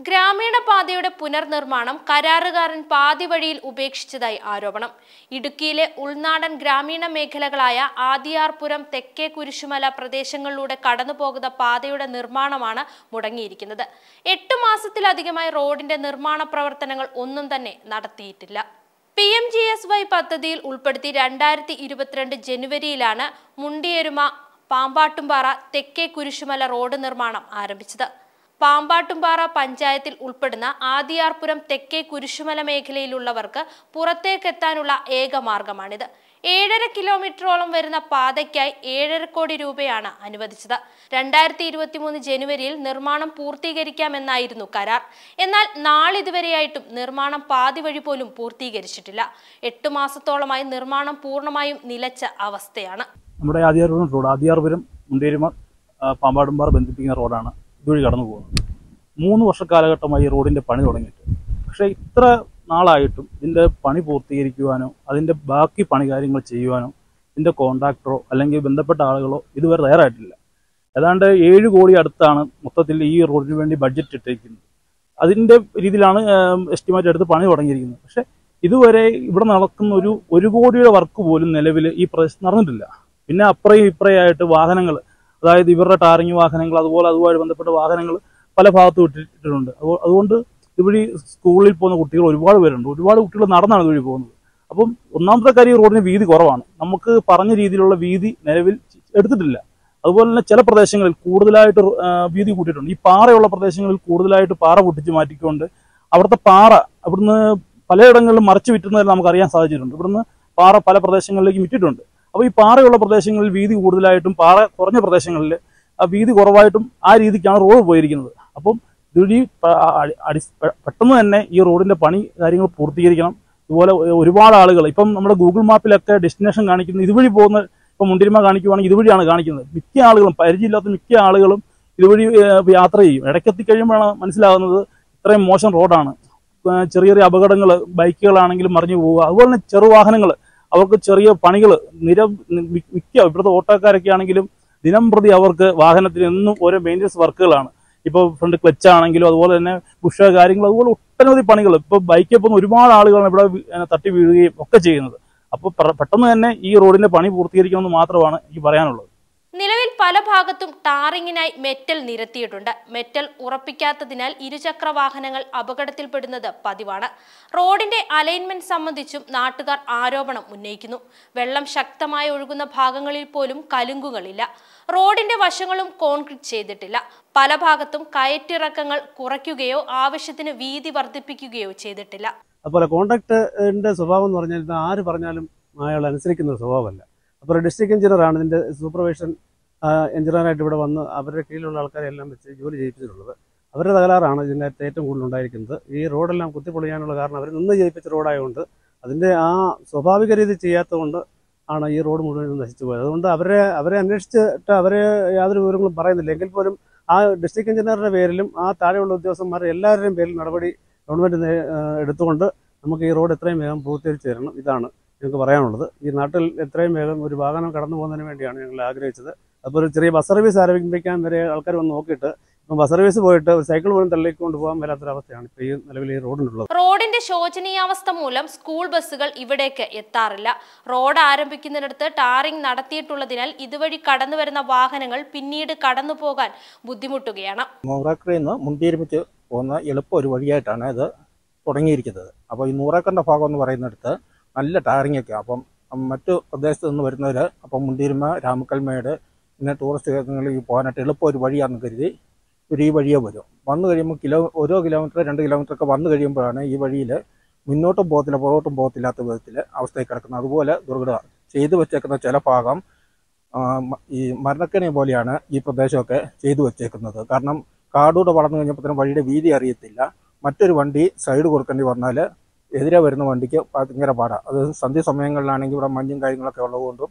ഗ്രാമീണ പാതയുടെ പുനർനിർമ്മാണം കരാറുകാരൻ പാതി വഴിയിൽ ഉപേക്ഷിച്ചതായി ആരോപണം ഇടുക്കിയിലെ ഉൾനാടൻ ഗ്രാമീണ മേഖലകളായ ആദിയാർപുരം തെക്കേ കുരിശുമല പ്രദേശങ്ങളിലൂടെ കടന്നുപോകുന്ന പാതയുടെ നിർമ്മാണമാണ് മുടങ്ങിയിരിക്കുന്നത് എട്ട് മാസത്തിലധികമായി റോഡിന്റെ നിർമ്മാണ പ്രവർത്തനങ്ങൾ ഒന്നും തന്നെ നടത്തിയിട്ടില്ല P M G S Y പദ്ധതിയിൽ ഉൾപ്പെടുത്തി രണ്ടായിരത്തി ഇരുപത്തിരണ്ട് ജനുവരിയിലാണ് മുണ്ടിയെരുമ പാമ്പാട്ടുംപാറ തെക്കേ കുരിശുമല റോഡ് നിർമ്മാണം ആരംഭിച്ചത് പാമ്പാട്ടുംപാറ പഞ്ചായത്തിൽ ഉൾപ്പെടുന്ന ആദിയാർപുരം തെക്കേ കുരിശുമല മേഖലയിലുള്ളവർക്ക് പുറത്തേക്കെത്താനുള്ള ഏക മാർഗമാണിത് ഏഴര കിലോമീറ്ററോളം വരുന്ന പാതയ്ക്കായി ഏഴര കോടി രൂപയാണ് അനുവദിച്ചത് രണ്ടായിരത്തി ഇരുപത്തി മൂന്ന് ജനുവരിയിൽ നിർമ്മാണം പൂർത്തീകരിക്കാമെന്നായിരുന്നു കരാർ എന്നാൽ നാളിതുവരെയായിട്ടും നിർമ്മാണം പാതി വഴി പോലും പൂർത്തീകരിച്ചിട്ടില്ല എട്ടു മാസത്തോളമായി നിർമ്മാണം പൂർണ്ണമായും നിലച്ച അവസ്ഥയാണ് നമ്മുടെ ആദിയാർപുരം റോഡ് ആദിയാർപുരം മുണ്ടേരിമ ആ, പാമ്പാടുംപാറ ബന്ധിപ്പിക്കുന്ന റോഡാണ് ഇതുവഴി കടന്നു പോകുന്നത് മൂന്ന് വർഷ കാലഘട്ടമായി ഈ റോഡിന്റെ പണി തുടങ്ങിയിട്ട് പക്ഷേ ഇത്ര നാളായിട്ടും ഇതിന്റെ പണി പൂർത്തീകരിക്കുവാനോ അതിന്റെ ബാക്കി പണി കാര്യങ്ങൾ ചെയ്യുവാനോ ഇതിന്റെ കോൺട്രാക്ടറോ അല്ലെങ്കിൽ ബന്ധപ്പെട്ട ആളുകളോ ഇതുവരെ തയ്യാറായിട്ടില്ല ഏതാണ്ട് ഏഴ് കോടി അടുത്താണ് മൊത്തത്തിൽ ഈ റോഡിന് വേണ്ടി ബഡ്ജറ്റ് ഇട്ടിരിക്കുന്നത് അതിന്റെ രീതിയിലാണ് എസ്റ്റിമേറ്റ് എടുത്ത് പണി തുടങ്ങിയിരിക്കുന്നത് പക്ഷെ ഇതുവരെ ഇവിടെ നടക്കുന്ന ഒരു ഒരു കോടിയുടെ വർക്ക് പോലും നിലവിൽ ഈ പ്രദേശത്ത് നടന്നിട്ടില്ല പിന്നെ അപ്പുറയും ഇപ്പുറയായിട്ട് വാഹനങ്ങൾ അതായത് ഇവരുടെ ടാറിങ് വാഹനങ്ങൾ അതുപോലെ അതുമായി ബന്ധപ്പെട്ട വാഹനങ്ങൾ പല ഭാഗത്തും ഇട്ടിട്ടുണ്ട് അപ്പോൾ അതുകൊണ്ട് ഇതുവഴി സ്കൂളിൽ പോകുന്ന കുട്ടികൾ ഒരുപാട് പേരുണ്ട് ഒരുപാട് കുട്ടികൾ നടന്നാണ് ഇതുവഴി പോകുന്നത് അപ്പം ഒന്നാമത്തെ കാര്യം ഈ റോഡിന് വീതി കുറവാണ് നമുക്ക് പറഞ്ഞ രീതിയിലുള്ള വീതി നിലവിൽ എടുത്തിട്ടില്ല അതുപോലെ തന്നെ ചില പ്രദേശങ്ങളിൽ കൂടുതലായിട്ട് ആ, വീതി കൂട്ടിയിട്ടുണ്ട് ഈ പാറയുള്ള പ്രദേശങ്ങളിൽ കൂടുതലായിട്ട് പാറ പൊട്ടിച്ച് മാറ്റിക്കൊണ്ട് അവിടുത്തെ പാറ അവിടുന്ന് പലയിടങ്ങളിലും മറച്ചു വിറ്റുന്നതിൽ നമുക്ക് അറിയാൻ സാധിച്ചിട്ടുണ്ട് ഇവിടുന്ന് പാറ പല പ്രദേശങ്ങളിലേക്ക് വിറ്റിട്ടുണ്ട് അപ്പോൾ ഈ പാറയുള്ള പ്രദേശങ്ങളിൽ വീതി കൂടുതലായിട്ടും പാറ കുറഞ്ഞ പ്രദേശങ്ങളിൽ ആ വീതി കുറവായിട്ടും ആ രീതിക്കാണ് റോഡ് പോയിരിക്കുന്നത് അപ്പം ഇതുവഴി പ- അടി- അടി- പെ- പെട്ടെന്ന് തന്നെ ഈ റോഡിന്റെ പണി കാര്യങ്ങൾ പൂർത്തീകരിക്കണം ഇതുപോലെ ഒ- ഒരുപാട് ആളുകൾ ഇപ്പം നമ്മുടെ ഗൂഗിൾ മാപ്പിലൊക്കെ ഡെസ്റ്റിനേഷൻ കാണിക്കുന്നത് ഇതുവഴി പോകുന്ന ഇപ്പം മുണ്ടിരിമ കാണിക്കുവാണെങ്കിൽ ഇതുവഴിയാണ് കാണിക്കുന്നത് മിക്ക ആളുകളും പരിചയമില്ലാത്ത മിക്ക ആളുകളും ഇതുവഴി ഏഹ്, യാത്ര ചെയ്യും ഇടയ്ക്കെത്തി കഴിയുമ്പോഴാണ് മനസ്സിലാകുന്നത് ഇത്രയും മോശം റോഡാണ് ഏഹ്, ചെറിയ ചെറിയ അപകടങ്ങൾ ബൈക്കുകളാണെങ്കിലും മറിഞ്ഞു പോവുക അതുപോലെ തന്നെ ചെറുവാഹനങ്ങൾ അവർക്ക് ചെറിയ പണികൾ നിര മി- മിക്ക ഇവിടുത്തെ ഓട്ടോക്കാരൊക്കെ ആണെങ്കിലും ദിനം പ്രതി അവർക്ക് വാഹനത്തിന് എന്നും ഓരോ മെയിൻ്റനൻസ് വർക്കുകളാണ് ഇപ്പോൾ ഫ്രണ്ട് ക്ലച്ച് ആണെങ്കിലും അതുപോലെ തന്നെ പുഷ കാര്യങ്ങൾ അതുപോലെ ഒട്ടനവധി പണികൾ ഇപ്പോൾ ബൈക്കിൽ പോകുന്ന ഒരുപാട് ആളുകളാണ് ഇവിടെ വീ- ഏഹ് തട്ടി വീഴുകയും ഒക്കെ ചെയ്യുന്നത് അപ്പോൾ പ്ര- പെട്ടെന്ന് തന്നെ ഈ റോഡിന്റെ പണി പൂർത്തീകരിക്കണമെന്ന് മാത്രമാണ് എനിക്ക് പറയാനുള്ളത് നിലവിൽ പല ഭാഗത്തും ടാറിങ്ങിനായി മെറ്റൽ നിരത്തിയിട്ടുണ്ട് മെറ്റൽ ഉറപ്പിക്കാത്തതിനാൽ ഇരുചക്ര വാഹനങ്ങൾ അപകടത്തിൽപ്പെടുന്നത് പതിവാണ് റോഡിന്റെ അലൈൻമെന്റ് സംബന്ധിച്ചും നാട്ടുകാർ ആരോപണം ഉന്നയിക്കുന്നു വെള്ളം ശക്തമായി ഒഴുകുന്ന ഭാഗങ്ങളിൽ പോലും കലുങ്കുകളില്ല റോഡിന്റെ വശങ്ങളും കോൺക്രീറ്റ് ചെയ്തിട്ടില്ല പല ഭാഗത്തും കയറ്റിറക്കങ്ങൾ കുറയ്ക്കുകയോ ആവശ്യത്തിന് വീതി വർദ്ധിപ്പിക്കുകയോ ചെയ്തിട്ടില്ല അതുപോലെ കോൺട്രാക്ടറിന്റെ സ്വഭാവം എന്ന് പറഞ്ഞാൽ ഇത് ആര് പറഞ്ഞാലും അയാൾ അനുസരിക്കുന്ന ഒരു സ്വഭാവമല്ല അപ്പോൾ ഡിസ്ട്രിക്ട് എഞ്ചിനീയറാണ് ഇതിന്റെ സൂപ്പർവൈഷൻ എഞ്ചിനീയറായിട്ട് ഇവിടെ വന്ന് അവരുടെ കീഴിലുള്ള ആൾക്കാരെ എല്ലാം വെച്ച് ജോലി ചെയ്യിപ്പിച്ചിട്ടുള്ളത് അവരുടെ തകരാറാണ് ഇതിൻ്റെ അകത്ത് ഏറ്റവും കൂടുതൽ ഉണ്ടായിരിക്കുന്നത് ഈ റോഡെല്ലാം കുത്തിപ്പൊളിയാനുള്ള കാരണം അവർ നിന്ന് ചെയ്യിപ്പിച്ച റോഡായതുകൊണ്ട് അതിന്റെ ആ സ്വാഭാവിക രീതി ചെയ്യാത്തതുകൊണ്ട് ആണ് ഈ റോഡ് മുഴുവൻ നശിച്ചു പോയത് അതുകൊണ്ട് അവരെ അവരെ അന്വേഷിച്ചിട്ട് അവരെ യാതൊരു വിവരങ്ങളും പറയുന്നില്ല എങ്കിൽ പോലും ആ ഡിസ്ട്രിക്ട് എഞ്ചിനീയറുടെ പേരിലും ആ താഴെയുള്ള ഉദ്യോഗസ്ഥന്മാരുടെ എല്ലാവരുടെയും പേരിൽ നടപടി ഗവൺമെന്റ് നേ- ഏഹ് എടുത്തുകൊണ്ട് നമുക്ക് ഈ റോഡ് എത്രയും വേഗം പൂർത്തീകരിച്ച് തരണം ഇതാണ് ഞങ്ങൾക്ക് പറയാനുള്ളത് ഈ നാട്ടിൽ എത്രയും വേഗം ഒരു വാഹനം കടന്നു പോകുന്നതിന് വേണ്ടിയാണ് ഞങ്ങൾ ആഗ്രഹിച്ചത് അപ്പോൾ ഒരു ചെറിയ ബസ് സർവീസ് ആരംഭിക്കാൻ വരെ ആൾക്കാർ വന്ന് നോക്കിയിട്ട് ഇപ്പം ബസ് സർവീസ് പോയിട്ട് ഒരു സൈക്കിൾ പോലും തള്ളിക്കൊണ്ട് പോകാൻ മേലാത്തൊരവസ്ഥയാണ് ഇപ്പോൾ ഈ നിലവിൽ ഈ റോഡിനുള്ളത് റോഡിന്റെ ശോചനീയാവസ്ഥ മൂലം സ്കൂൾ ബസ്സുകൾ ഇവിടേക്ക് എത്താറില്ല റോഡ് ആരംഭിക്കുന്നിടത്ത് ടാറിംഗ് നടത്തിയിട്ടുള്ളതിനാൽ ഇതുവഴി കടന്നു വരുന്ന വാഹനങ്ങൾ പിന്നീട് കടന്നു പോകാൻ ബുദ്ധിമുട്ടുകയാണ് നൂറേക്കറിൽ നിന്ന് മുന്തിയിരുമിച്ച് പോകുന്ന എളുപ്പം ഒരു വഴിയായിട്ടാണ് ഇത് തുടങ്ങിയിരിക്കുന്നത് അപ്പോൾ ഈ നൂറേക്കറിൻ്റെ ഭാഗം എന്ന് പറയുന്നിടത്ത് നല്ല ടാറിംഗ് ഒക്കെ അപ്പം മറ്റു പ്രദേശത്ത് നിന്ന് വരുന്നവർ അപ്പം മുന്തിരിമ രാമക്കൽമേട് പിന്നെ ടൂറിസ്റ്റ് കേന്ദ്രങ്ങളിൽ പോകാനായിട്ട് എളുപ്പം ഒരു വഴിയാണെന്ന് കരുതി ഒരു ഈ വഴിയെ വരും വന്നു കഴിയുമ്പോൾ കിലോ ഓരോ കിലോമീറ്റർ രണ്ട് കിലോമീറ്റർ ഒക്കെ വന്നു കഴിയുമ്പോഴാണ് ഈ വഴിയിൽ മുന്നോട്ടും പോകത്തില്ല പുറകോട്ടും പോകത്തില്ലാത്ത വിധത്തിൽ അവസ്ഥയിൽ കിടക്കുന്നത് അതുപോലെ ദുർഘടമാണ് ചെയ്തു വെച്ചേക്കുന്ന ചില ഭാഗം ആ, മ- ഈ മരണക്കണി പോലെയാണ് ഈ പ്രദേശമൊക്കെ ചെയ്തു വെച്ചേക്കുന്നത് കാരണം കാടൂടെ വളർന്നു കഴിഞ്ഞപ്പോൾ വഴിയുടെ വീതി അറിയത്തില്ല മറ്റൊരു വണ്ടി സൈഡ് കൊടുക്കേണ്ടി വന്നാൽ എതിരെ വരുന്ന വണ്ടിക്ക് ഭയങ്കര പാടാണ് അത് സന്ധ്യ സമയങ്ങളിലാണെങ്കിൽ ഇവിടെ മഞ്ഞും കാര്യങ്ങളൊക്കെ ഉള്ളതുകൊണ്ടും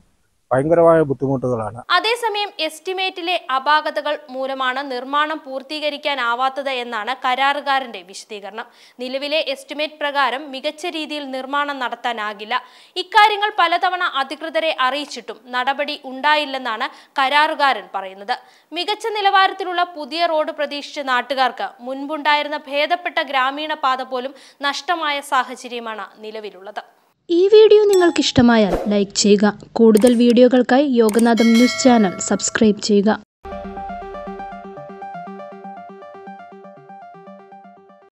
ഭയങ്കരമായ ബുദ്ധിമുട്ടുകളാണ് അതേസമയം എസ്റ്റിമേറ്റിലെ അപാകതകൾ മൂലമാണ് നിർമ്മാണം പൂർത്തീകരിക്കാനാവാത്തത് എന്നാണ് കരാറുകാരന്റെ വിശദീകരണം നിലവിലെ എസ്റ്റിമേറ്റ് പ്രകാരം മികച്ച രീതിയിൽ നിർമ്മാണം നടത്താനാകില്ല ഇക്കാര്യങ്ങൾ പലതവണ അധികൃതരെ അറിയിച്ചിട്ടും നടപടി ഉണ്ടായില്ലെന്നാണ് കരാറുകാരൻ പറയുന്നത് മികച്ച നിലവാരത്തിലുള്ള പുതിയ റോഡ് പ്രതീക്ഷിച്ച നാട്ടുകാർക്ക് മുൻപുണ്ടായിരുന്ന ഭേദപ്പെട്ട ഗ്രാമീണ പാത പോലും നഷ്ടമായ സാഹചര്യമാണ് നിലവിലുള്ളത് ഈ വീഡിയോ നിങ്ങൾക്ക് ഇഷ്ടമായാൽ ലൈക്ക് ചെയ്യുക കൂടുതൽ വീഡിയോകൾക്കായി യോഗനാഥം ന്യൂസ് ചാനൽ സബ്സ്ക്രൈബ് ചെയ്യുക